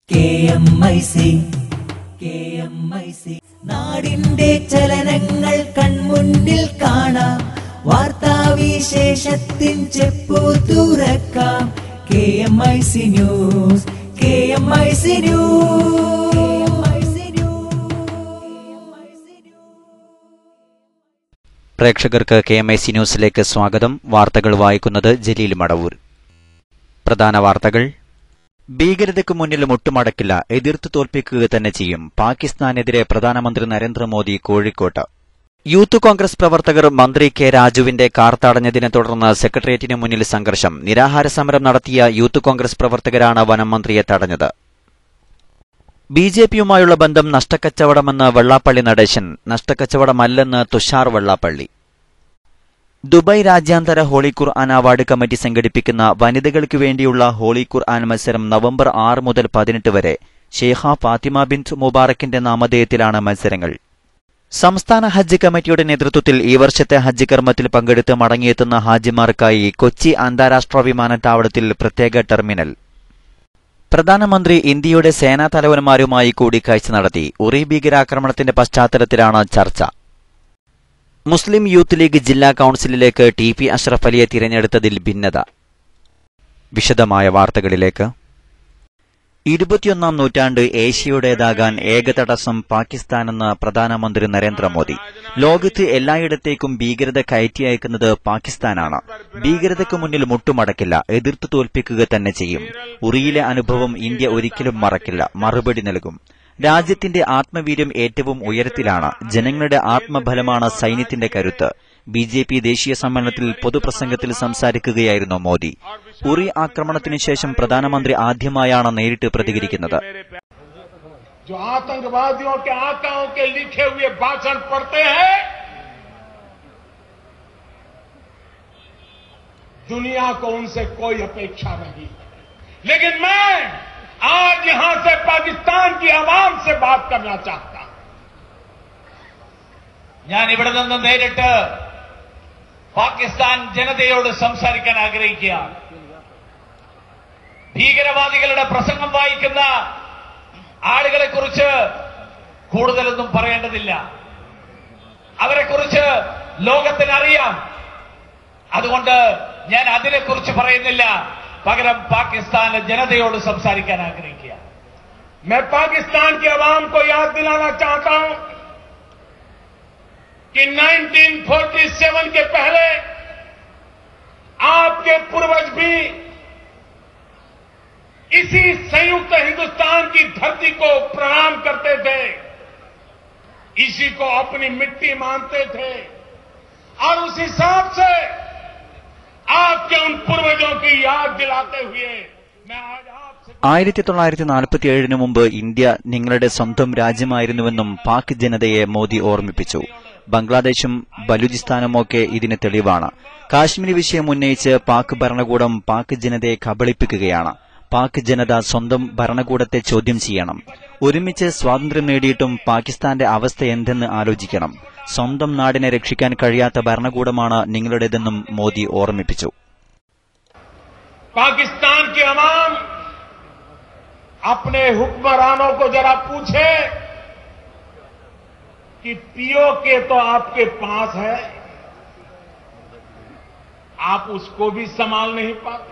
K M I C K M I C നാടിന്റെ ചലനങ്ങൾ കൺമുന്നിൽ കാണാം വാർത്താവിശേഷത്തിൻ ചെപ്പു തുറക്കാം K M I C news K M I C പ്രേക്ഷകർക്ക് കെ എം ഐ സി ന്യൂസിലേക്ക് സ്വാഗതം വാർത്തകൾ വായിക്കുന്നത് ജലീൽ മടവൂർ പ്രധാന വാർത്തകൾ ഭീകരതയ്ക്ക് മുന്നിൽ മുട്ടുമടക്കില്ല എതിർത്ത് തോൽപ്പിക്കുക തന്നെ ചെയ്യും പാകിസ്ഥാനെതിരെ പ്രധാനമന്ത്രി നരേന്ദ്രമോദി കോഴിക്കോട്ട് യൂത്ത് കോൺഗ്രസ് പ്രവർത്തകർ മന്ത്രി കെ രാജുവിന്റെ കാർ തടഞ്ഞതിനെ തുടർന്ന് സെക്രട്ടേറിയറ്റിന് മുന്നിൽ സംഘർഷം നിരാഹാര സമരം നടത്തിയ യൂത്ത് കോൺഗ്രസ് പ്രവർത്തകരാണ് വനം മന്ത്രിയെ തടഞ്ഞത് ബി ജെ പിയുമായുള്ള ബന്ധം നഷ്ടക്കച്ചവടമെന്ന് വെള്ളാപ്പള്ളി നടേശൻ നഷ്ടക്കച്ചവടമല്ലെന്ന് തുഷാർ വെള്ളാപ്പള്ളി ദുബായ് രാജ്യാന്തര ഹോളി ഖുർആൻ അവാർഡ് കമ്മിറ്റി സംഘടിപ്പിക്കുന്ന വനിതകൾക്ക് വേണ്ടിയുള്ള ഹോളി ഖുർആൻ മത്സരം നവംബർ ആറ് മുതൽ പതിനെട്ട് വരെ ഷേഖ ഫാത്തിമ ബിൻ മുബാറക്കിന്റെ നാമധേയത്തിലാണ് മത്സരങ്ങൾ സംസ്ഥാന ഹജ്ജ് കമ്മിറ്റിയുടെ നേതൃത്വത്തിൽ ഈ വർഷത്തെ ഹജ്ജ് കർമ്മത്തിൽ പങ്കെടുത്ത് മടങ്ങിയെത്തുന്ന ഹാജിമാർക്കായി കൊച്ചി അന്താരാഷ്ട്ര വിമാനത്താവളത്തിൽ പ്രത്യേക ടെർമിനൽ പ്രധാനമന്ത്രി ഇന്ത്യയുടെ സേനാ തലവന്മാരുമായി കൂടിക്കാഴ്ച നടത്തി ഉറി ഭീകരാക്രമണത്തിന്റെ പശ്ചാത്തലത്തിലാണ് ചർച്ച മുസ്ലിം യൂത്ത് ലീഗ് ജില്ലാ കൌൺസിലിലേക്ക് ടി പി അഷ്റഫ് അലിയെ തിരഞ്ഞെടുത്തതിൽ ഭിന്നത വിശദമായ വാർത്തകളിലേക്ക് ഇരുപത്തിയൊന്നാം നൂറ്റാണ്ട് ഏഷ്യയുടേതാകാൻ ഏകതടസ്സം പാകിസ്ഥാനെന്ന് പ്രധാനമന്ത്രി നരേന്ദ്രമോദി ലോകത്ത് എല്ലായിടത്തേക്കും ഭീകരത കയറ്റി അയക്കുന്നത് പാകിസ്ഥാനാണ് ഭീകരതയ്ക്ക് മുന്നിൽ മുട്ടുമടക്കില്ല എതിർത്ത് തോൽപ്പിക്കുക തന്നെ ചെയ്യും ഉറിയിലെ അനുഭവം ഇന്ത്യ ഒരിക്കലും മറക്കില്ല മറുപടി നൽകും രാജ്യത്തിന്റെ ആത്മവീര്യം ഏറ്റവും ഉയരത്തിലാണ് ജനങ്ങളുടെ ആത്മബലമാണ് സൈന്യത്തിന്റെ കരുത്ത് ബി ജെ പി ദേശീയ സമ്മേളനത്തിൽ പൊതുപ്രസംഗത്തിൽ സംസാരിക്കുകയായിരുന്നു മോദി ഉറി ആക്രമണത്തിനു ശേഷം പ്രധാനമന്ത്രി ആദ്യമായാണ് നേരിട്ട് പ്രതികരിക്കുന്നത് जो आतंकवादियों के आकाओं के लिखे हुए भाषण पढ़ते हैं दुनिया को उनसे कोई अपेक्षा नहीं है लेकिन मैं आज यहां से पाकिस्तान की आवाम से बात करना चाहता हूं ഞാൻ ഇവിടെ നിന്ന് നേരിട്ട് പാകിസ്ഥാൻ ജനതയോട് സംസാരിക്കാൻ ആഗ്രഹിക്കുകയാണ് ഭീകരവാദികളുടെ പ്രസംഗം വായിക്കുന്ന ആളുകളെ കുറിച്ച് കൂടുതലൊന്നും പറയേണ്ടതില്ല അവരെക്കുറിച്ച് ലോകത്തിന് അറിയാം അതുകൊണ്ട് ഞാൻ അതിനെക്കുറിച്ച് പറയുന്നില്ല പകരം പാകിസ്ഥാനിലെ ജനതയോട് സംസാരിക്കാൻ ആഗ്രഹിക്കുക मैं पाकिस्तान की आवाम को याद दिलाना चाहता हूं कि 1947 के पहले आपके पूर्वज भी इसी संयुक्त हिंदुस्तान की धरती को प्रणाम करते थे इसी को अपनी मिट्टी मानते थे और उस हिसाब से आपके उन पूर्वजों की याद दिलाते हुए मैं आज आपसे ആയിരത്തി തൊള്ളായിരത്തി നാൽപ്പത്തിയേഴിന് മുമ്പ് ഇന്ത്യ നിങ്ങളുടെ സ്വന്തം രാജ്യമായിരുന്നുവെന്നും പാക് ജനതയെ മോദി ഓർമ്മിപ്പിച്ചു ബംഗ്ലാദേശും ബലൂചിസ്ഥാനുമൊക്കെ ഇതിന് തെളിവാണ് കാശ്മീർ വിഷയം ഉന്നയിച്ച് പാക് ഭരണകൂടം പാക് ജനതയെ കബളിപ്പിക്കുകയാണ് പാക് ജനത സ്വന്തം ഭരണകൂടത്തെ ചോദ്യം ചെയ്യണം ഒരുമിച്ച് സ്വാതന്ത്ര്യം നേടിയിട്ടും പാകിസ്ഥാന്റെ അവസ്ഥ എന്തെന്ന് ആലോചിക്കണം സ്വന്തം നാടിനെ രക്ഷിക്കാൻ കഴിയാത്ത ഭരണകൂടമാണ് നിങ്ങളുടേതെന്നും മോദി ഓർമ്മിപ്പിച്ചു पाकिस्तान की अवाम अपने हुक्मरानों को जरा पूछे कि पीओके तो आपके पास है आप उसको भी संभाल नहीं पाते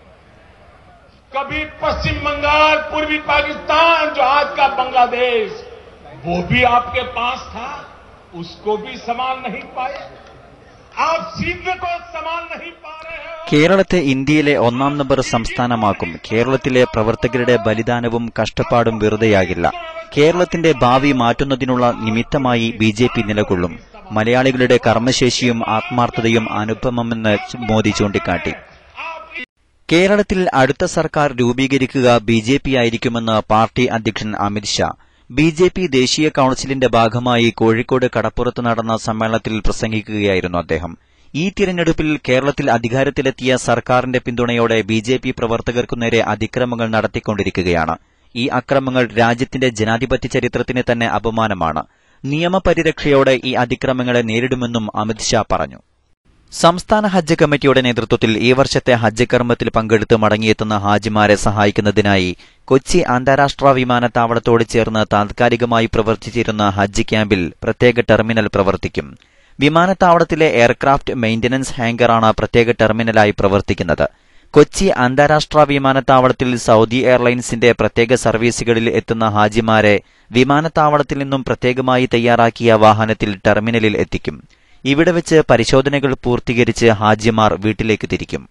कभी पश्चिम बंगाल पूर्वी पाकिस्तान जो आज का बांग्लादेश वो भी आपके पास था उसको भी संभाल नहीं पाए आप सिंध को संभाल नहीं पा रहे हो കേരളത്തെ ഇന്ത്യയിലെ ഒന്നാം നമ്പർ സംസ്ഥാനമാക്കും കേരളത്തിലെ പ്രവർത്തകരുടെ ബലിദാനവും കഷ്ടപ്പാടും വെറുതെയാകില്ല കേരളത്തിന്റെ ഭാവി മാറ്റുന്നതിനുള്ള നിമിത്തമായി ബി ജെ പി നിലകൊള്ളും മലയാളികളുടെ കർമ്മശേഷിയും ആത്മാർത്ഥതയും അനുപമമെന്ന് മോദി ചൂണ്ടിക്കാട്ടി കേരളത്തിൽ അടുത്ത സർക്കാർ രൂപീകരിക്കുക ബി ജെ പി ആയിരിക്കുമെന്ന് പാർട്ടി അധ്യക്ഷൻ അമിത്ഷാ ബി ജെ പി ദേശീയ കൌൺസിലിന്റെ ഭാഗമായി കോഴിക്കോട് കടപ്പുറത്ത് നടന്ന സമ്മേളനത്തിൽ പ്രസംഗിക്കുകയായിരുന്നു അദ്ദേഹം ഈ തിരഞ്ഞെടുപ്പിൽ കേരളത്തിൽ അധികാരത്തിലെത്തിയ സർക്കാരിന്റെ പിന്തുണയോടെ ബി ജെ പി പ്രവർത്തകർക്കു നേരെ അതിക്രമങ്ങൾ നടത്തിക്കൊണ്ടിരിക്കുകയാണ് ഈ അക്രമങ്ങൾ രാജ്യത്തിന്റെ ജനാധിപത്യ ചരിത്രത്തിന് തന്നെ അപമാനമാണ് നിയമപരിരക്ഷയോടെ ഈ അതിക്രമങ്ങളെ നേരിടുമെന്നും അമിത്ഷാ പറഞ്ഞു സംസ്ഥാന ഹജ്ജ് കമ്മിറ്റിയുടെ നേതൃത്വത്തിൽ ഈ വർഷത്തെ ഹജ്ജ് കർമ്മത്തിൽ പങ്കെടുത്ത് മടങ്ങിയെത്തുന്ന ഹാജിമാരെ സഹായിക്കുന്നതിനായി കൊച്ചി അന്താരാഷ്ട്ര വിമാനത്താവളത്തോട് ചേർന്ന് താൽക്കാലികമായി പ്രവർത്തിച്ചിരുന്ന ഹജ്ജ് ക്യാമ്പിൽ പ്രത്യേക ടെർമിനൽ പ്രവർത്തിക്കും വിമാനത്താവളത്തിലെ എയർക്രാഫ്റ്റ് മെയിന്റനൻസ് ഹാങ്കറാണ് പ്രത്യേക ടെർമിനലായി പ്രവർത്തിക്കുന്നത് കൊച്ചി അന്താരാഷ്ട്ര വിമാനത്താവളത്തിൽ സൗദി എയർലൈൻസിന്റെ പ്രത്യേക സർവീസുകളിൽ എത്തുന്ന ഹാജിമാരെ വിമാനത്താവളത്തിൽ നിന്നും പ്രത്യേകമായി തയ്യാറാക്കിയ വാഹനത്തിൽ ടെർമിനലിൽ എത്തിക്കും ഇവിടെ വെച്ച് പരിശോധനകൾ പൂർത്തീകരിച്ച് ഹാജിമാർ വീട്ടിലേക്ക് തിരിക്കും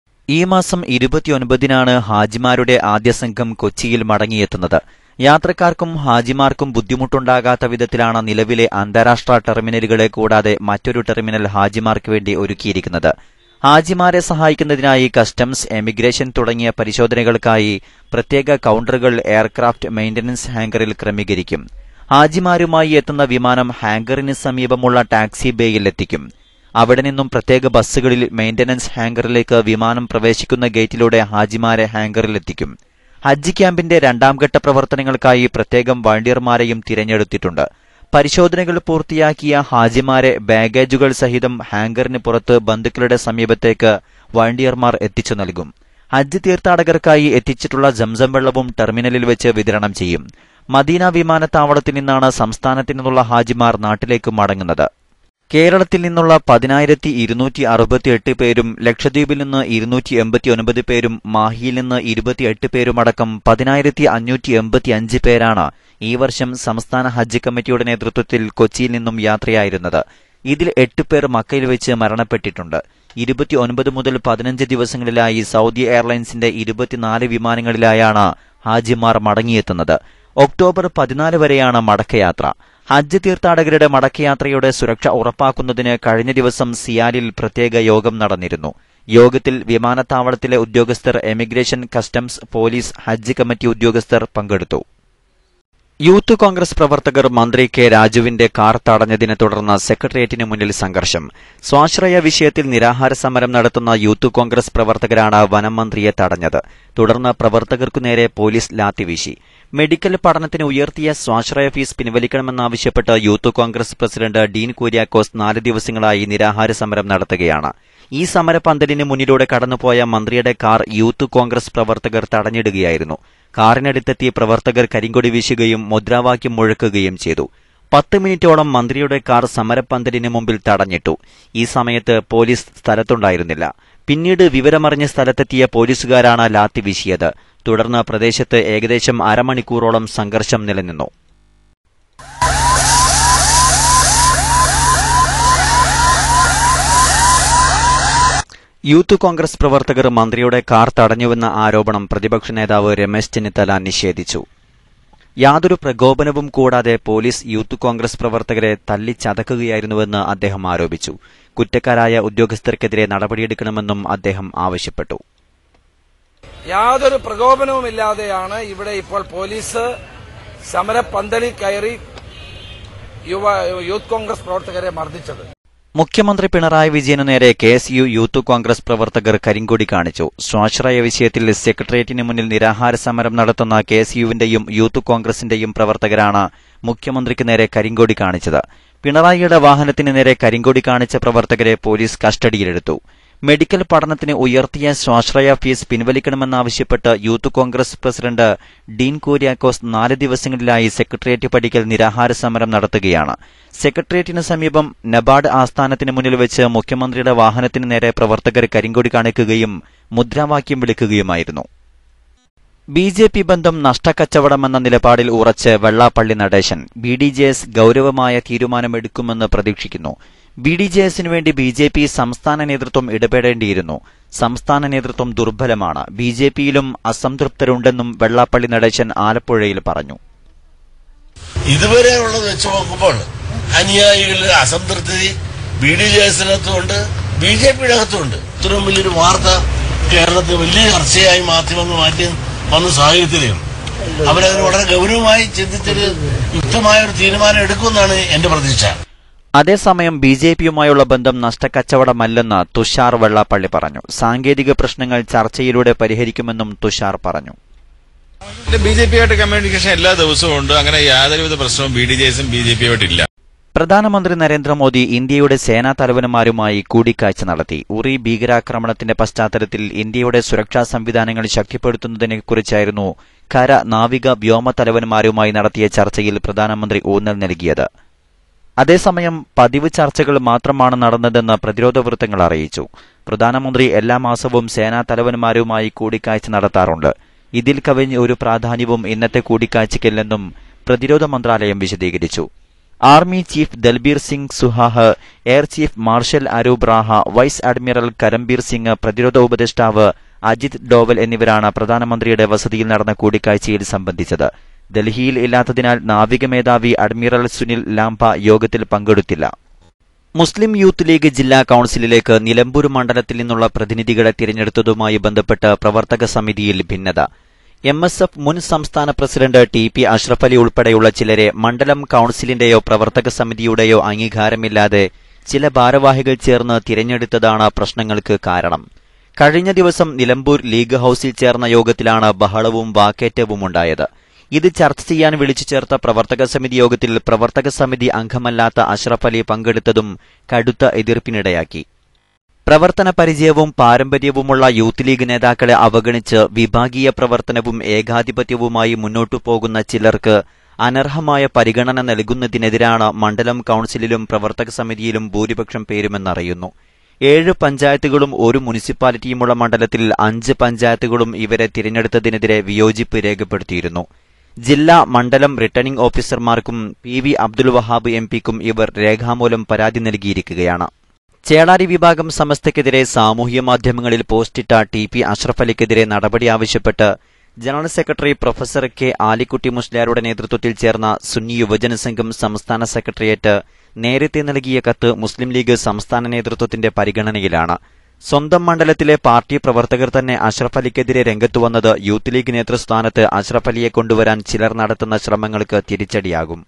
ഈ മാസം ഇരുപത്തിയൊൻപതിനാണ് ഹാജിമാരുടെ ആദ്യ സംഘം കൊച്ചിയിൽ മടങ്ങിയെത്തുന്നത് യാത്രക്കാർക്കും ഹാജിമാർക്കും ബുദ്ധിമുട്ടുണ്ടാകാത്ത വിധത്തിലാണ് നിലവിലെ അന്താരാഷ്ട്ര ടെർമിനലുകളെ കൂടാതെ മറ്റൊരു ടെർമിനൽ ഹാജിമാർക്ക് വേണ്ടി ഒരുക്കിയിരിക്കുന്നത് ഹാജിമാരെ സഹായിക്കുന്നതിനായി കസ്റ്റംസ് എമിഗ്രേഷൻ തുടങ്ങിയ പരിശോധനകൾക്കായി പ്രത്യേക കൌണ്ടറുകൾ എയർക്രാഫ്റ്റ് മെയിന്റനൻസ് ഹാങ്കറിൽ ക്രമീകരിക്കും ഹാജിമാരുമായി എത്തുന്ന വിമാനം ഹാങ്കറിന് സമീപമുള്ള ടാക്സി ബേയിൽ എത്തിക്കും അവിടെ നിന്നും പ്രത്യേക ബസ്സുകളിൽ മെയിന്റനൻസ് ഹാങ്കറിലേക്ക് വിമാനം പ്രവേശിക്കുന്ന ഗേറ്റിലൂടെ ഹാജിമാരെ ഹാങ്കറിലെത്തിക്കും ഹജ്ജ് ക്യാമ്പിന്റെ രണ്ടാം ഘട്ട പ്രവർത്തനങ്ങൾക്കായി പ്രത്യേകം വളണ്ടിയർമാരെയും തിരഞ്ഞെടുത്തിട്ടുണ്ട് പരിശോധനകൾ പൂർത്തിയാക്കിയ ഹാജിമാരെ ബാഗേജുകൾ സഹിതം ഹാങ്കറിന് പുറത്ത് ബന്ധുക്കളുടെ സമീപത്തേക്ക് വളണ്ടിയർമാർ എത്തിച്ചു നൽകും ഹജ്ജ് തീർത്ഥാടകർക്കായി എത്തിച്ചിട്ടുള്ള ജംസം വെള്ളവും ടെർമിനലിൽ വെച്ച് വിതരണം ചെയ്യും മദീന വിമാനത്താവളത്തിൽ നിന്നാണ് സംസ്ഥാനത്തു നിന്നുള്ള ഹാജിമാർ നാട്ടിലേക്ക് മടങ്ങുന്നത് കേരളത്തിൽ നിന്നുള്ള പതിനായിരത്തി ഇരുന്നൂറ്റി അറുപത്തിയെട്ട് പേരും ലക്ഷദ്വീപിൽ നിന്ന് ഇരുന്നൂറ്റി എൺപത്തി ഒൻപത് പേരും മാഹിയിൽ നിന്ന് ഇരുപത്തിയെട്ട് പേരുമടക്കം പതിനായിരത്തി അഞ്ഞൂറ്റി എൺപത്തി അഞ്ച് പേരാണ് ഈ വർഷം സംസ്ഥാന ഹജ്ജ് കമ്മിറ്റിയുടെ നേതൃത്വത്തിൽ കൊച്ചിയിൽ നിന്നും യാത്രയായിരുന്നത് ഇതിൽ എട്ട് പേർ മക്കയിൽ വെച്ച് മരണപ്പെട്ടിട്ടുണ്ട് ഇരുപത്തിയൊൻപത് മുതൽ പതിനഞ്ച് ദിവസങ്ങളിലായി സൗദി എയർലൈൻസിന്റെ ഇരുപത്തിനാല് വിമാനങ്ങളിലായാണ് ഹാജിമാർ മടങ്ങിയെത്തുന്നത് ഒക്ടോബർ പതിനാല് വരെയാണ് മടക്കയാത്ര ഹജ്ജ് തീർത്ഥാടകരുടെ മടക്കയാത്രയുടെ സുരക്ഷ ഉറപ്പാക്കുന്നതിന് കഴിഞ്ഞ ദിവസം സിയാലിൽ പ്രത്യേക യോഗം നടന്നിരുന്നു യോഗത്തിൽ വിമാനത്താവളത്തിലെ ഉദ്യോഗസ്ഥർ എമിഗ്രേഷൻ കസ്റ്റംസ് പോലീസ് ഹജ്ജ് കമ്മിറ്റി ഉദ്യോഗസ്ഥർ പങ്കെടുത്തു യൂത്ത് കോൺഗ്രസ് പ്രവർത്തകർ മന്ത്രി കെ രാജുവിന്റെ കാർ തടഞ്ഞതിനെ തുടർന്ന് സെക്രട്ടേറിയറ്റിന് മുന്നിൽ സംഘർഷം സ്വാശ്രയ വിഷയത്തിൽ നിരാഹാര സമരം നടത്തുന്ന യൂത്ത് കോൺഗ്രസ് പ്രവർത്തകരാണ് വനം മന്ത്രിയെ തടഞ്ഞത് തുടർന്ന് പ്രവർത്തകർക്കു നേരെ പോലീസ് ലാത്തിവീശി മെഡിക്കൽ പഠനത്തിന് ഉയർത്തിയ സ്വാശ്രയ ഫീസ് പിൻവലിക്കണമെന്നാവശ്യപ്പെട്ട് youth congress president Dean Kuriakose നാല് ദിവസങ്ങളായി നിരാഹാര സമരം നടത്തുകയാണ് ഈ സമരപന്തലിന് മുന്നിലൂടെ കടന്നുപോയ മന്ത്രിയുടെ കാർ യൂത്ത് കോൺഗ്രസ് പ്രവർത്തകർ തടഞ്ഞിടുകയായിരുന്നു കാറിനടുത്തെത്തി പ്രവർത്തകർ കരിങ്കൊടി വീശുകയും മുദ്രാവാക്യം മുഴക്കുകയും ചെയ്തു പത്ത് മിനിറ്റോളം മന്ത്രിയുടെ കാർ സമരപ്പന്തലിന് മുമ്പിൽ തടഞ്ഞിട്ടു ഈ സമയത്ത് പോലീസ് സ്ഥലത്തുണ്ടായിരുന്നില്ല പിന്നീട് വിവരമറിഞ്ഞ സ്ഥലത്തെത്തിയ പോലീസുകാരാണ് ലാത്തി വീശിയത് തുടർന്ന് പ്രദേശത്ത് ഏകദേശം അരമണിക്കൂറോളം സംഘർഷം നിലനിന്നു യൂത്ത് കോൺഗ്രസ് പ്രവർത്തകർ മന്ത്രിയുടെ കാർ തടഞ്ഞുവെന്ന ആരോപണം പ്രതിപക്ഷ നേതാവ് രമേശ് ചെന്നിത്തല നിഷേധിച്ചു യാതൊരു പ്രകോപനവും കൂടാതെ പോലീസ് യൂത്ത് കോൺഗ്രസ് പ്രവർത്തകരെ തല്ലിച്ചതക്കുകയായിരുന്നുവെന്ന് അദ്ദേഹം ആരോപിച്ചു കുറ്റക്കാരായ ഉദ്യോഗസ്ഥർക്കെതിരെ നടപടിയെടുക്കണമെന്നും അദ്ദേഹം ആവശ്യപ്പെട്ടു യാതൊരു പ്രകോപനവുമില്ലാതെയാണ് ഇവിടെ ഇപ്പോൾ പോലീസ് സമരപ്പന്തലിൽ കയറി യുവ യൂത്ത് കോൺഗ്രസ് പ്രവർത്തകരെ മർദ്ദിച്ചത് മുഖ്യമന്ത്രി പിണറായി വിജയനു നേരെ K S U youth congress പ്രവർത്തകർ കരിങ്കൊടി കാണിച്ചു സ്വാശ്രയ വിഷയത്തിൽ സെക്രട്ടേറിയറ്റിന് മുന്നിൽ നിരാഹാര സമരം നടത്തുന്ന കെ എസ് യുവിന്റെയും യൂത്ത് കോൺഗ്രസിന്റെയും പ്രവർത്തകരാണ് മുഖ്യമന്ത്രിക്ക് നേരെ കരിങ്കൊടി കാണിച്ചത് പിണറായിയുടെ വാഹനത്തിന് നേരെ കരിങ്കൊടി കാണിച്ച പ്രവർത്തകരെ പോലീസ് കസ്റ്റഡിയിലെടുത്തു മെഡിക്കൽ പഠനത്തിന് ഉയർത്തിയ സ്വാശ്രയ ഫീസ് പിൻവലിക്കണമെന്നാവശ്യപ്പെട്ട് youth congress president Dean Kuriakose നാല് ദിവസങ്ങളിലായി സെക്രട്ടേറിയറ്റ് പടിക്കൽ നിരാഹാര സമരം നടത്തുകയാണ് സെക്രട്ടേറിയറ്റിന് സമീപം നബാർഡ് ആസ്ഥാനത്തിന് മുന്നിൽ വെച്ച് മുഖ്യമന്ത്രിയുടെ വാഹനത്തിന് നേരെ പ്രവർത്തകർ കരിങ്കൊടി കാണിക്കുകയും മുദ്രാവാക്യം വിളിക്കുകയുമായിരുന്നു ബി ജെ പി ബന്ധം നഷ്ടക്കച്ചവടമെന്ന നിലപാടിൽ ഉറച്ച് Vellappally Natesan B D J S ഗൌരവമായ തീരുമാനമെടുക്കുമെന്ന് പ്രതീക്ഷിക്കുന്നു ബി ഡി ജെ എസിനു വേണ്ടി ബി ജെ പി സംസ്ഥാന നേതൃത്വം ഇടപെടേണ്ടിയിരുന്നു സംസ്ഥാന നേതൃത്വം ദുർബലമാണ് ബി ജെ പിയിലും അസംതൃപ്തരുണ്ടെന്നും വെള്ളാപ്പള്ളി നടേശൻ ആലപ്പുഴയിൽ പറഞ്ഞു ഇതുവരെ ഉള്ളത് വെച്ച് നോക്കുമ്പോൾ അനുയായികളുടെ അസംതൃപ്തി ബി ഡി ജെ എസിനകത്തുമുണ്ട് ബി ജെ പിയുടെ അകത്തുമുണ്ട് ഇത്രയും വലിയൊരു വാർത്ത കേരളത്തിൽ വലിയ ചർച്ചയായി മാധ്യമങ്ങൾ മാറ്റി വന്ന സാഹചര്യത്തിലും അവരതിന് വളരെ ഗൗരവമായി ചിന്തിച്ചൊരു യുക്തമായ ഒരു തീരുമാനം എടുക്കുമെന്നാണ് എന്റെ പ്രതീക്ഷ അതേസമയം ബി ജെ പിയുമായുള്ള ബന്ധം നഷ്ടക്കച്ചവടമല്ലെന്ന് തുഷാർ വെള്ളാപ്പള്ളി പറഞ്ഞു സാങ്കേതിക പ്രശ്നങ്ങൾ ചർച്ചയിലൂടെ പരിഹരിക്കുമെന്നും തുഷാർ പറഞ്ഞു ബി ജെ പി ആയിട്ട് കമ്മ്യൂണിക്കേഷൻ എല്ലാ ദിവസവും ഉണ്ട് അങ്ങനെ യാതൊരുവിധ പ്രശ്നവും ബി ഡി ജെ എസും ബി ജെ പിയുമായിട്ടില്ല പ്രധാനമന്ത്രി നരേന്ദ്രമോദി ഇന്ത്യയുടെ സേനാ തലവന്മാരുമായി കൂടിക്കാഴ്ച നടത്തി ഉറി ഭീകരാക്രമണത്തിന്റെ പശ്ചാത്തലത്തിൽ ഇന്ത്യയുടെ സുരക്ഷാ സംവിധാനങ്ങൾ ശക്തിപ്പെടുത്തുന്നതിനെക്കുറിച്ചായിരുന്നു കര നാവിക വ്യോമ തലവന്മാരുമായി നടത്തിയ ചർച്ചയിൽ പ്രധാനമന്ത്രി ഊന്നൽ നൽകിയത് അതേസമയം പതിവ് ചർച്ചകൾ മാത്രമാണ് നടന്നതെന്ന് പ്രതിരോധ വൃത്തങ്ങൾ അറിയിച്ചു പ്രധാനമന്ത്രി എല്ലാ മാസവും സേനാ തലവന്മാരുമായി കൂടിക്കാഴ്ച നടത്താറുണ്ട് ഇതിൽ കവിഞ്ഞ് ഒരു പ്രാധാന്യവും ഇന്നത്തെ കൂടിക്കാഴ്ചയ്ക്കില്ലെന്നും പ്രതിരോധ മന്ത്രാലയം വിശദീകരിച്ചു army chief Dalbir Singh Suhag air chief marshal Arup Raha vice admiral Karambir Singh പ്രതിരോധ ഉപദേഷ്ടാവ് അജിത് ഡോവൽ എന്നിവരാണ് പ്രധാനമന്ത്രിയുടെ വസതിയിൽ നടന്ന കൂടിക്കാഴ്ചയിൽ സംബന്ധിച്ചത് ഡൽഹിയിൽ ഇല്ലാത്തതിനാൽ നാവിക മേധാവി അഡ്മിറൽ സുനിൽ ലാംബ യോഗത്തിൽ പങ്കെടുത്തില്ല മുസ്ലിം യൂത്ത് ലീഗ് ജില്ലാ കൌൺസിലിലേക്ക് നിലമ്പൂർ മണ്ഡലത്തിൽ നിന്നുള്ള പ്രതിനിധികളെ തിരഞ്ഞെടുത്തതുമായി ബന്ധപ്പെട്ട് പ്രവർത്തക സമിതിയിൽ ഭിന്നത എം എസ് എഫ് മുൻ സംസ്ഥാന president T P Ashraf Ali ഉൾപ്പെടെയുള്ള ചിലരെ മണ്ഡലം കൌൺസിലിന്റെയോ പ്രവർത്തക സമിതിയുടെയോ അംഗീകാരമില്ലാതെ ചില ഭാരവാഹികൾ ചേർന്ന് തിരഞ്ഞെടുത്തതാണ് പ്രശ്നങ്ങൾക്ക് കാരണം കഴിഞ്ഞ ദിവസം നിലമ്പൂർ ലീഗ് ഹൌസിൽ ചേർന്ന യോഗത്തിലാണ് ബഹളവും വാക്കേറ്റവും ഉണ്ടായത് ഇത് ചർച്ച ചെയ്യാൻ വിളിച്ചു ചേർത്ത പ്രവർത്തക സമിതി യോഗത്തിൽ പ്രവർത്തക സമിതി അംഗമല്ലാത്ത അഷ്റഫ് അലി പങ്കെടുത്തതും കടുത്ത എതിർപ്പിനിടയാക്കി പ്രവർത്തന പരിചയവും പാരമ്പര്യവുമുള്ള യൂത്ത് ലീഗ് നേതാക്കളെ അവഗണിച്ച് വിഭാഗീയ പ്രവർത്തനവും ഏകാധിപത്യവുമായി മുന്നോട്ടു പോകുന്ന ചിലർക്ക് അനർഹമായ പരിഗണന നൽകുന്നതിനെതിരാണ് മണ്ഡലം കൌൺസിലിലും പ്രവർത്തക സമിതിയിലും ഭൂരിപക്ഷം പേരുമെന്നറിയുന്നു ഏഴ് പഞ്ചായത്തുകളും ഒരു മുനിസിപ്പാലിറ്റിയുമുള്ള മണ്ഡലത്തിൽ അഞ്ച് പഞ്ചായത്തുകളും ഇവരെ തിരഞ്ഞെടുത്തതിനെതിരെ വിയോജിപ്പ് രേഖപ്പെടുത്തിയിരുന്നു ജില്ലാ മണ്ഡലം റിട്ടേണിംഗ് ഓഫീസർമാർക്കും P V Abdul Wahab M പിക്കും ഇവർ രേഖാമൂലം പരാതി നൽകിയിരിക്കുകയാണ് ചേളാരി വിഭാഗം സമസ്തയ്ക്കെതിരെ സാമൂഹ്യ മാധ്യമങ്ങളിൽ പോസ്റ്റിട്ട ടി പി അഷ്റഫ് അലിക്കെതിരെ നടപടി ആവശ്യപ്പെട്ട് general secretary professor K Alikutty മുസ്ലിയാരുടെ നേതൃത്വത്തിൽ ചേർന്ന സുന്നി യുവജന സംഘം സംസ്ഥാന സെക്രട്ടേറിയറ്റ് നേരത്തെ നൽകിയ കത്ത് മുസ്ലിം ലീഗ് സംസ്ഥാന നേതൃത്വത്തിന്റെ പരിഗണനയിലാണ് സ്വന്തം മണ്ഡലത്തിലെ പാർട്ടി പ്രവർത്തകർ തന്നെ അഷ്റഫ് അലിക്കെതിരെ രംഗത്തുവന്നത് യൂത്ത് ലീഗ് നേതൃസ്ഥാനത്ത് അഷ്റഫ് അലിയെ കൊണ്ടുവരാൻ ചിലർ നടത്തുന്ന ശ്രമങ്ങൾക്ക് തിരിച്ചടിയാകും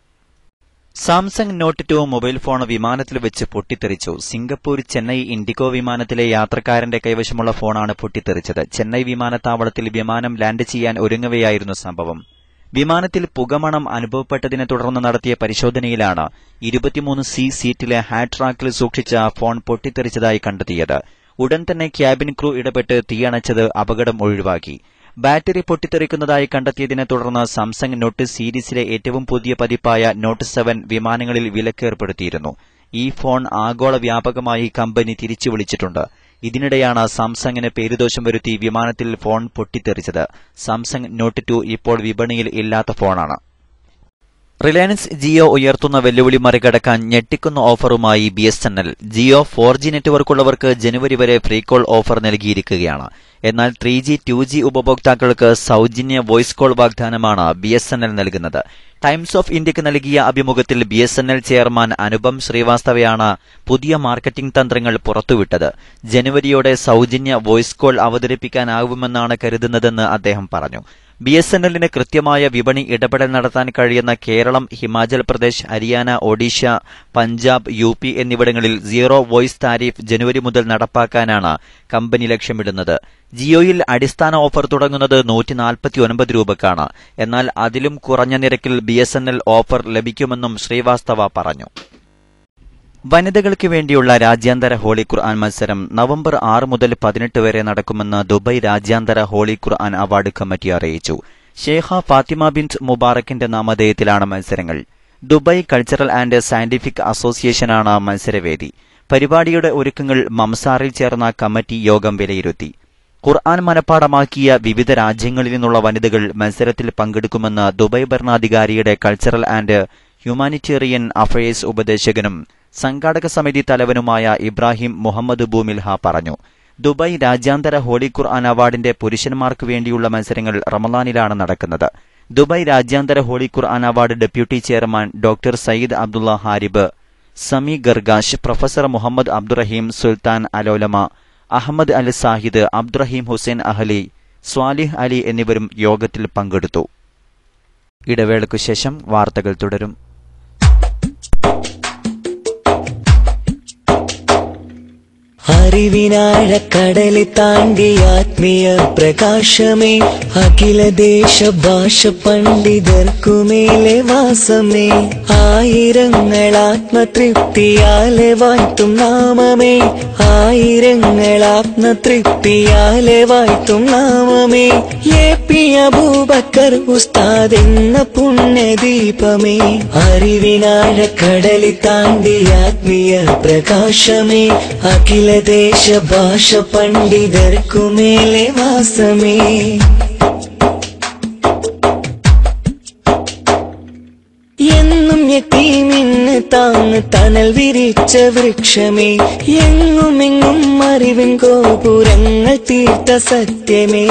Samsung note two mobile phone വിമാനത്തിൽ വെച്ച് പൊട്ടിത്തെറിച്ചു സിംഗപ്പൂർ ചെന്നൈ ഇൻഡിഗോ വിമാനത്തിലെ യാത്രക്കാരന്റെ കൈവശമുള്ള ഫോണാണ് പൊട്ടിത്തെറിച്ചത് ചെന്നൈ വിമാനത്താവളത്തിൽ വിമാനം ലാൻഡ് ചെയ്യാൻ ഒരുങ്ങവെയായിരുന്നു സംഭവം വിമാനത്തിൽ പുകമണം അനുഭവപ്പെട്ടതിനെ തുടർന്ന് നടത്തിയ പരിശോധനയിലാണ് ഇരുപത്തിമൂന്ന് സി സീറ്റിലെ ഹാഡ് ട്രാക്കിൽ സൂക്ഷിച്ച ഫോൺ പൊട്ടിത്തെറിച്ചതായി കണ്ടെത്തിയത് ഉടൻ തന്നെ ക്യാബിൻ ക്രൂ ഇടപെട്ട് തീയണച്ചത് അപകടം ഒഴിവാക്കി ബാറ്ററി പൊട്ടിത്തെറിക്കുന്നതായി കണ്ടെത്തിയതിനെ തുടർന്ന് സാംസങ് നോട്ട് സീരീസിലെ ഏറ്റവും പുതിയ പതിപ്പായ നോട്ട് സെവൻ വിമാനങ്ങളിൽ വിലക്കേർപ്പെടുത്തിയിരുന്നു ഈ ഫോൺ ആഗോള വ്യാപകമായി കമ്പനി തിരിച്ചു വിളിച്ചിട്ടുണ്ട് ഇതിനിടെയാണ് സാംസങ്ങിന് പേരുദോഷം വരുത്തി വിമാനത്തിൽ ഫോൺ പൊട്ടിത്തെറിച്ചത് സാംസങ് നോട്ട് ടു ഇപ്പോൾ വിപണിയിൽ ഇല്ലാത്ത ഫോണാണ് റിലയൻസ് ജിയോ ഉയർത്തുന്ന വെല്ലുവിളി മറികടക്കാൻ ഞെട്ടിക്കുന്ന ഓഫറുമായി B S N L Jio four G നെറ്റ്വർക്കുള്ളവർക്ക് ജനുവരി വരെ ഫ്രീ കോൾ ഓഫർ നൽകിയിരിക്കുകയാണ് എന്നാൽ ത്രീ ജി ടു ജി ഉപഭോക്താക്കൾക്ക് സൗജന്യ വോയിസ് കോൾ വാഗ്ദാനമാണ് ബി എസ് എൻ എൽ നൽകുന്നത് ടൈംസ് ഓഫ് ഇന്ത്യക്ക് നൽകിയ അഭിമുഖത്തിൽ B S N L chairman Anupam ശ്രീവാസ്തവയാണ് പുതിയ മാർക്കറ്റിംഗ് തന്ത്രങ്ങൾ പുറത്തുവിട്ടത് ജനുവരിയോടെ സൗജന്യ വോയിസ് കോൾ അവതരിപ്പിക്കാനാവുമെന്നാണ് കരുതുന്നതെന്ന് അദ്ദേഹം പറഞ്ഞു ബി എസ് എൻ എല്ലിന് കൃത്യമായ വിപണി ഇടപെടൽ നടത്താൻ കഴിയുന്ന കേരളം ഹിമാചൽ പ്രദേശ് ഹരിയാന ഒഡീഷ പഞ്ചാബ് യു പി എന്നിവിടങ്ങളിൽ സീറോ വോയിസ് താരിഫ് ജനുവരി മുതൽ നടപ്പാക്കാനാണ് കമ്പനി ലക്ഷ്യമിടുന്നത് ജിയോയിൽ അടിസ്ഥാന ഓഫർ തുടങ്ങുന്നത് നൂറ്റി നാൽപ്പത്തിയൊൻപത് രൂപക്കാണ് എന്നാൽ അതിലും കുറഞ്ഞ നിരക്കിൽ B S N L offer ലഭിക്കുമെന്നും ശ്രീവാസ്തവ പറഞ്ഞു വനിതകൾക്ക് വേണ്ടിയുള്ള രാജ്യാന്തര ഹോളി ഖുർആൻ മത്സരം നവംബർ ആറ് മുതൽ പതിനെട്ട് വരെ നടക്കുമെന്ന് ദുബായ് രാജ്യാന്തര ഹോളി ഖുർആൻ അവാർഡ് കമ്മിറ്റി അറിയിച്ചു ഷേഖ ഫാത്തിമ ബിൻറ്റ് മുബാറക്കിന്റെ നാമധേയത്തിലാണ് മത്സരങ്ങൾ ദുബായ് കൾച്ചറൽ ആൻഡ് സയന്റിഫിക് അസോസിയേഷനാണ് മത്സരവേദി പരിപാടിയുടെ ഒരുക്കങ്ങൾ മംസാറിൽ ചേർന്ന കമ്മിറ്റി യോഗം വിലയിരുത്തി ഖുർആൻ മനഃപ്പാടമാക്കിയ വിവിധ രാജ്യങ്ങളിൽ നിന്നുള്ള വനിതകൾ മത്സരത്തിൽ പങ്കെടുക്കുമെന്ന് ദുബായ് ഭരണാധികാരിയുടെ കൾച്ചറൽ ആൻഡ് ഹ്യൂമാനിറ്റേറിയൻ അഫയേഴ്സ് ഉപദേശകനും സംഘാടക സമിതി തലവനുമായ ഇബ്രാഹിം മുഹമ്മദ് ബൂമിൽഹ പറഞ്ഞു ദുബായ് രാജ്യാന്തര ഹോളി ഖുർആൻ അവാർഡിന്റെ പുരുഷന്മാർക്ക് വേണ്ടിയുള്ള മത്സരങ്ങൾ റമദാനിലാണ് നടക്കുന്നത് ദുബായ് രാജ്യാന്തര holy Quran award deputy chairman doctor Sayyid Abdulla Harib Sami Gargash professor Mohammed Abdulrahim Sultan Al Olama Ahmed Al Zahid Abdulrahim Hussain Ahli Saleh Ali എന്നിവരും യോഗത്തിൽ പങ്കെടുത്തു ഇടവേളയ്ക്കു ശേഷം വാർത്തകൾ തുടരും ഐ അറിവിനാഴക്കടല് താണ്ടി ആത്മീയ പ്രകാശമേ അഖില ദേശ ഭാഷ പണ്ഡിതർക്കുമേലെ വാസമേ ആയിരങ്ങൾ ആത്മതൃപ്തിയാലെ വാഴ്ത്തും നാമമേ ആയിരങ്ങൾ ആത്മതൃപ്തിയാലെ വാഴ്ത്തും നാമമേ എ പി അബൂബക്കർ ഉസ്താദ് എന്ന പുണ്യദീപമേ അറിവിനാഴക്കടലി താണ്ടി ആത്മീയ പ്രകാശമേ അഖില ദേശ ഭാഷ പണ്ഡിതർക്കുമേലെ വാസമേ എന്നും യത്തീമിന് താങ്ങ് തണൽ വിരിച്ച വൃക്ഷമേ എങ്ങുമെങ്ങും അറിവിൻ ഗോപുരങ്ങൾ തീർത്ത സത്യമേ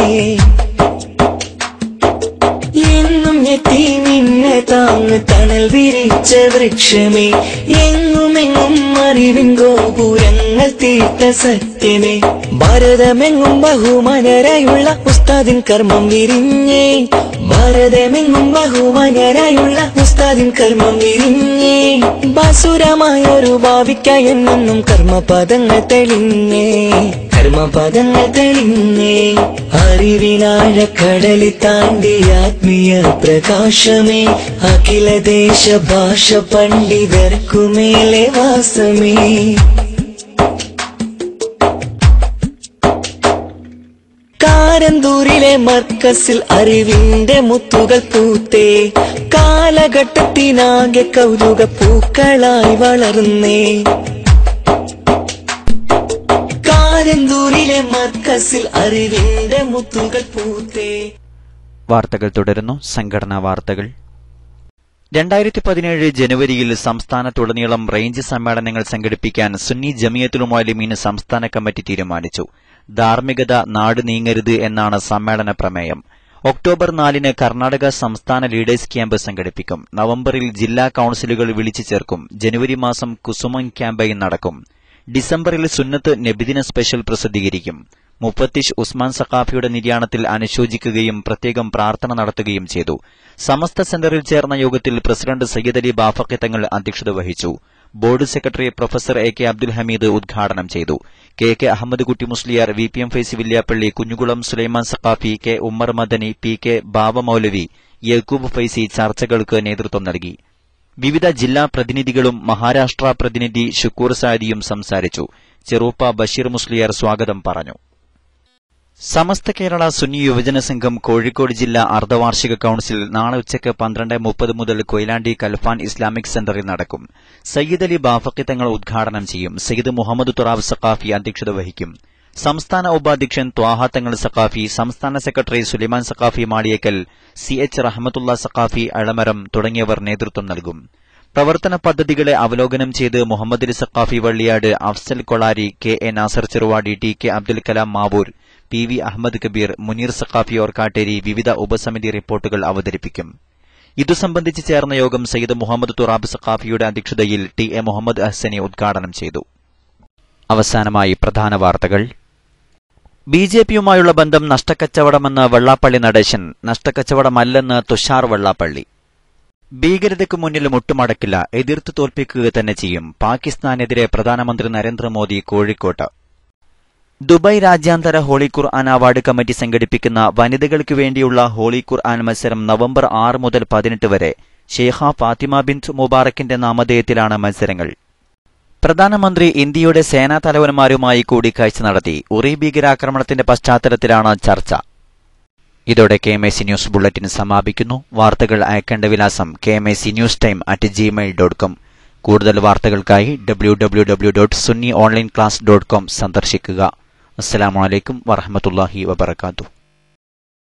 എന്നും യത്തീമിന് താങ്ങ് തണൽ വിരിച്ച വൃക്ഷമേ എങ്ങുമെങ്ങും അറിവിൻ ഗോപുരങ്ങൾ തീർത്ത സത്യമേ ഭാരതമെങ്ങും ബഹുമാനരായുള്ള ഉസ്താദിൻ കർമ്മം വിരിഞ്ഞേ ഭാരതമെങ്ങും ബഹുമാനരായുള്ള ഉസ്താദിൻ കർമ്മം വിരിഞ്ഞേ ബാസുരമായ ഒരു ഭാവിക്കായി എന്നെന്നും കർമ്മപദങ്ങൾ തെളിഞ്ഞേ കർമ്മപദങ്ങൾ തെളിഞ്ഞേ അറിവിനാഴക്കടലി താണ്ടി ആത്മീയ പ്രകാശമേ അഖില ദേശ ഭാഷ പണ്ഡിതർക്കുമേലെ വാസമേ കാരന്തൂരിലെ മർക്കസിൽ അറിവിന്റെ മുത്തുകൾ പൂത്തേ കാലഘട്ടത്തിനാകെ കൗതുക പൂക്കളായി വളർന്നേ കാരന്തൂരിലെ മർക്കസിൽ അറിവിന്റെ മുത്തുകൾ പൂത്തേ വാർത്തകൾ തുടരുന്നു സംഘടനാ വാർത്തകൾ രണ്ടായിരത്തി പതിനേഴ് ജനുവരിയിൽ സംസ്ഥാനത്തുടനീളം റേഞ്ച് സമ്മേളനങ്ങൾ സംഘടിപ്പിക്കാൻ സുന്നി ജമിയത്തുൽ സംസ്ഥാന കമ്മിറ്റി തീരുമാനിച്ചു ധാർമ്മികത നാട് നീങ്ങരുത് എന്നാണ് സമ്മേളന പ്രമേയം ഒക്ടോബർ നാലിന് കർണാടക സംസ്ഥാന ലീഡേഴ്സ് ക്യാമ്പ് സംഘടിപ്പിക്കും നവംബറിൽ ജില്ലാ കൌൺസിലുകൾ വിളിച്ചു ചേർക്കും ജനുവരി മാസം കുസുമം ക്യാമ്പയിൻ നടക്കും ഡിസംബറിൽ സുന്നത്ത് നബിദിന സ്പെഷ്യൽ പ്രസിദ്ധീകരിക്കും മുപ്പത്തിഷ് ഉസ്മാൻ സഖാഫിയുടെ നിര്യാണത്തിൽ അനുശോചിക്കുകയും പ്രത്യേകം പ്രാർത്ഥന നടത്തുകയും ചെയ്തു സമസ്ത സെന്ററിൽ ചേർന്ന യോഗത്തിൽ പ്രസിഡന്റ് സയ്യിദ് അലി ബാഫക്കി തങ്ങൾ അധ്യക്ഷത വഹിച്ചു board secretary professor A K Abdul Hameed ഉദ്ഘാടനം ചെയ്തു K K Ahmed Kutty Musliyar V P M Faizi Villiappally Kunhukulam Sulaiman Saqafi K Ummer Madani P K Baba Moulavi Yakub Faizi ചർച്ചകൾക്ക് നേതൃത്വം നൽകി വിവിധ ജില്ലാ പ്രതിനിധികളും മഹാരാഷ്ട്ര പ്രതിനിധി ഷുക്കൂർ സാദിയും സംസാരിച്ചു ചെറൂപ്പ ബഷീർ മുസ്ലിയാർ സ്വാഗതം പറഞ്ഞു സമസ്ത കേരള സുന്നി യുവജന സംഘം കോഴിക്കോട് ജില്ലാ അർദ്ധവാർഷിക കൌൺസിൽ നാളെ ഉച്ചയ്ക്ക് പന്ത്രണ്ട് മുപ്പത് മുതൽ കൊയിലാണ്ടി കൽഫാൻ ഇസ്ലാമിക് സെന്ററിൽ നടക്കും സയ്യിദ് അലി ബാഫക്കി തങ്ങൾ ഉദ്ഘാടനം ചെയ്യും സയ്യിദ് മുഹമ്മദ് തുറാബ് സഖാഫി അധ്യക്ഷത വഹിക്കും സംസ്ഥാന ഉപാധ്യക്ഷൻ ത്വാഹ തങ്ങൾ സഖാഫി സംസ്ഥാന secretary Sulaiman Saqafi Maliyekkal C H Rahmathulla Saqafi Alamaram തുടങ്ങിയവർ നേതൃത്വം നൽകും പ്രവർത്തന പദ്ധതികളെ അവലോകനം ചെയ്ത് Muhammed Ali Saqafi Valliyad Afsal Kolari K A Nasar Cheruvadi T K Abdul Kalam Mavoor P V Ahmed Kabeer Muneer Saqafi Orkkatteri വിവിധ ഉപസമിതി റിപ്പോർട്ടുകൾ അവതരിപ്പിക്കും ഇതു സംബന്ധിച്ച് ചേർന്ന യോഗം സയ്യിദ് മുഹമ്മദ് തുറാബ് സഖാഫിയുടെ അധ്യക്ഷതയിൽ ടി എ മുഹമ്മദ് അഹ്സനി ഉദ്ഘാടനം ചെയ്തു അവസാനമായി പ്രധാന വാർത്തകൾ ബി ജെ പിയുമായുള്ള ബന്ധം നഷ്ടക്കച്ചവടമെന്ന് വെള്ളാപ്പള്ളി നടേശൻ നഷ്ടക്കച്ചവടമല്ലെന്ന് തുഷാർ വെള്ളാപ്പള്ളി ഭീകരതയ്ക്ക് മുന്നിൽ മുട്ടുമടക്കില്ല എതിർത്ത് തോൽപ്പിക്കുക തന്നെ ചെയ്യും പാകിസ്ഥാനെതിരെ പ്രധാനമന്ത്രി നരേന്ദ്രമോദി കോഴിക്കോട്ട് ദുബായ് രാജ്യാന്തര ഹോളി ഖുർആൻ അവാർഡ് കമ്മിറ്റി സംഘടിപ്പിക്കുന്ന വനിതകൾക്ക് വേണ്ടിയുള്ള ഹോളി ഖുർആൻ മത്സരം നവംബർ ആറ് മുതൽ പതിനെട്ട് വരെ ഷെയ്ഖ ഫാത്തിമ ബിൻത് മുബാറക്കിന്റെ നാമധേയത്തിലാണ് മത്സരങ്ങൾ പ്രധാനമന്ത്രി ഇന്ത്യയുടെ സേനാ തലവന്മാരുമായി കൂടിക്കാഴ്ച നടത്തി ഉറി ഭീകരാക്രമണത്തിന്റെ പശ്ചാത്തലത്തിലാണ് ചർച്ച ഇതോടെ K M A C news bulletin സമാപിക്കുന്നു വാർത്തകൾ അയക്കേണ്ട വിലാസം K M A C news time at Gmail dot com കൂടുതൽ വാർത്തകൾക്കായി W W W dot Sunni online class dot com സന്ദർശിക്കുക അസ്സലാമലൈക്കും വറഹമത്തല്ലാഹി വബർക്കാത്തു